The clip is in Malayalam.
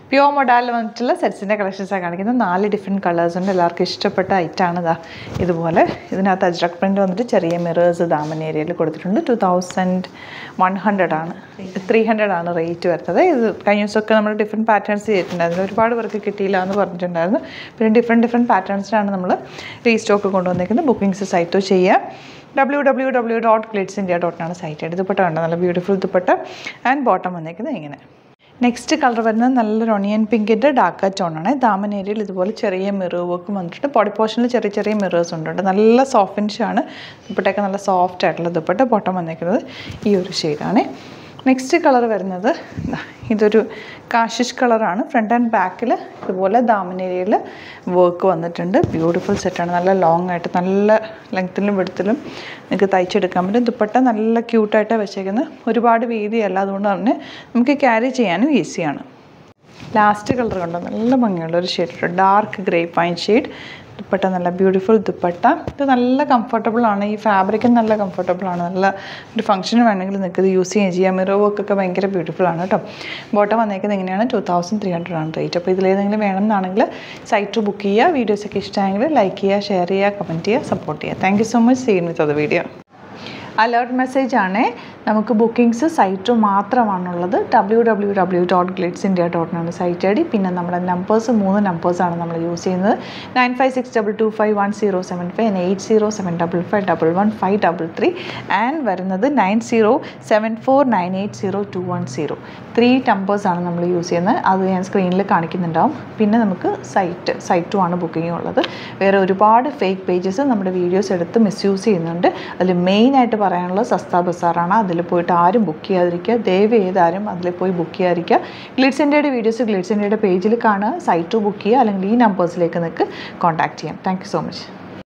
പ്യുവർ മൊഡാലിൽ വന്നിട്ടുള്ള സെറ്റ്സിൻ്റെ കളക്ഷൻസാണ് കാണിക്കുന്നത് നാല് ഡിഫറെൻറ്റ് കളേഴ്സ് ഉണ്ട് എല്ലാവർക്കും ഇഷ്ടപ്പെട്ട ഐറ്റാണ് ഇതാ ഇതുപോലെ ഇതിനകത്ത് അജ്രക് പ്രിൻ്റ് വന്നിട്ട് ചെറിയ മിറേഴ്സ് ദാമൻ ഏരിയയിൽ കൊടുത്തിട്ടുണ്ട് ടു തൗസൻഡ് വൺ ഹൺഡ്രഡ് ആണ് ത്രീ ഹൺഡ്രഡ് ആണ് റേറ്റ് വരുന്നത് ഇത് കഴിഞ്ഞ ദിവസമൊക്കെ നമ്മൾ ഡിഫറെൻറ്റ് പാറ്റേൺസ് ചെയ്തിട്ടുണ്ടായിരുന്നു ഒരുപാട് പേർക്ക് കിട്ടിയില്ല എന്ന് പറഞ്ഞിട്ടുണ്ടായിരുന്നു പിന്നെ ഡിഫറെൻറ്റ് ഡിഫറെൻറ്റ് പാറ്റേൺസിലാണ് നമ്മൾ റീസ്റ്റോക്ക് കൊണ്ടുവന്നിരിക്കുന്നത് ബുക്കിംഗ്സ് സൈറ്റോ ചെയ്യാം W W W dot glitz India ഡോട്ടിനാണ് സൈറ്റ് ദുപ്പട്ട കണ്ടോ നല്ല ബ്യൂട്ടിഫുൾ ദുപ്പട്ട ആൻഡ് ബോട്ടം വന്നേക്കുന്നത് ഇങ്ങനെ നെക്സ്റ്റ് കളർ വരുന്നത് നല്ലൊരു ഒണിയൻ പിങ്കിൻ്റെ ഡാർക്ക് ടോണാണ് ദാമൻ ഏരിയയിൽ ഇതുപോലെ ചെറിയ മിറർ വർക്കും വന്നിട്ടുണ്ട് ബോഡി പോർഷനിൽ ചെറിയ ചെറിയ മിറേഴ്സ് ഉണ്ട് നല്ല സോഫ്റ്റ് ആണ് ദുപ്പട്ടയൊക്കെ നല്ല സോഫ്റ്റ് ആയിട്ടുള്ള ദുപ്പട്ട ബോട്ടം വന്നേക്കുന്നത് ഈ ഒരു ഷെയ്ഡാണ് നെക്സ്റ്റ് കളർ വരുന്നത് ദാ ഇതൊരു കാഷിഷ് കളറാണ് ഫ്രണ്ട് ആൻഡ് ബാക്കിൽ ഇതുപോലെ ദാമൻ ഏരിയയിൽ വർക്ക് വന്നിട്ടുണ്ട് ബ്യൂട്ടിഫുൾ സെറ്റാണ് നല്ല ലോങ് ആയിട്ട് നല്ല ലെങ്ത്തിലും വെടുത്തിലും നിങ്ങൾക്ക് തയ്ച്ചെടുക്കാൻ പറ്റും ദുപ്പട്ട നല്ല ക്യൂട്ടായിട്ടാണ് വെച്ചേക്കുന്നത് ഒരുപാട് വീതിയല്ല അതുകൊണ്ട് തന്നെ നമുക്ക് ക്യാരി ചെയ്യാനും ഈസിയാണ് ലാസ്റ്റ് കളർ കണ്ടോ നല്ല ഭംഗിയുള്ള ഒരു shade dark grey pine shade dupatta നല്ല ബ്യൂട്ടിഫുൾ ദുപ്പട്ട ഇത് നല്ല കംഫർട്ടബിൾ ആണ് ഈ ഫാബ്രിക്കും നല്ല കംഫർട്ടബിൾ ആണ് നല്ല ഒരു ഫംഗ്ഷന് വേണമെങ്കിൽ നിങ്ങൾക്ക് ഇത് യൂസ് ചെയ്യുകയും ചെയ്യാം മിറോ വർക്കൊക്കെ ഭയങ്കര ബ്യൂട്ടിഫുൾ ആണ് കേട്ടോ ബോട്ടം വന്നേക്കുന്നത് എങ്ങനെയാണ് ടു തൗസൻഡ് ത്രീ ഹൺഡ്രഡ് ആണ് റേറ്റ് അപ്പോൾ ഇതിലേതെങ്കിലും വേണമെന്നാണെങ്കിൽ സൈറ്റ് ബുക്ക് ചെയ്യുക വീഡിയോസൊക്കെ ഇഷ്ടമായെങ്കിൽ ലൈക്ക് ചെയ്യുക ഷെയർ ചെയ്യുക കമൻറ്റ് ചെയ്യുക സപ്പോർട്ട് ചെയ്യുക താങ്ക് യു സോ മച്ച് സീൻ വിത്ത് അത് വീഡിയോ അലേർട്ട് മെസ്സേജ് ആണ് നമുക്ക് ബുക്കിംഗ്സ് സൈറ്റ് മാത്രമാണുള്ളത് W W W dot glitz India ഡോട്ടിനാണ് സൈറ്റ് ഐ ഡി പിന്നെ നമ്മുടെ നമ്പേഴ്സ് മൂന്ന് നമ്പേഴ്സാണ് നമ്മൾ യൂസ് ചെയ്യുന്നത് nine five six double two five one zero seven five eight zero seven double five double one five double three and വരുന്നത് nine zero seven four nine eight zero two one zero three നമ്പേഴ്സാണ് നമ്മൾ യൂസ് ചെയ്യുന്നത് അത് ഞാൻ സ്ക്രീനിൽ കാണിക്കുന്നുണ്ടാവും പിന്നെ നമുക്ക് സൈറ്റ് സൈറ്റും ആണ് ബുക്കിംഗ് ഉള്ളത് വേറെ ഒരുപാട് ഫേക്ക് പേജസ് നമ്മുടെ വീഡിയോസ് എടുത്ത് മിസ്യൂസ് ചെയ്യുന്നുണ്ട് അതിൽ മെയിനായിട്ട് പറയാനുള്ളത് സസ്ത ബസാറാണ് അതിൽ പോയിട്ട് ആരും ബുക്ക് ചെയ്യാതിരിക്കുക ദയവ് ചെയ്താരും അതിൽ പോയി ബുക്ക് ചെയ്യാതിരിക്കുക ഗ്ലിഡ്സ് ഇന്ത്യയുടെ വീഡിയോസ് ഗ്ലിഡ്സ് ഇന്ത്യയുടെ പേജിൽ കാണുക സൈറ്റ് ബുക്ക് ചെയ്യുക അല്ലെങ്കിൽ ഈ നമ്പേഴ്സിലേക്ക് നിങ്ങൾക്ക് കോൺടാക്ട് ചെയ്യാം താങ്ക് സോ മച്ച്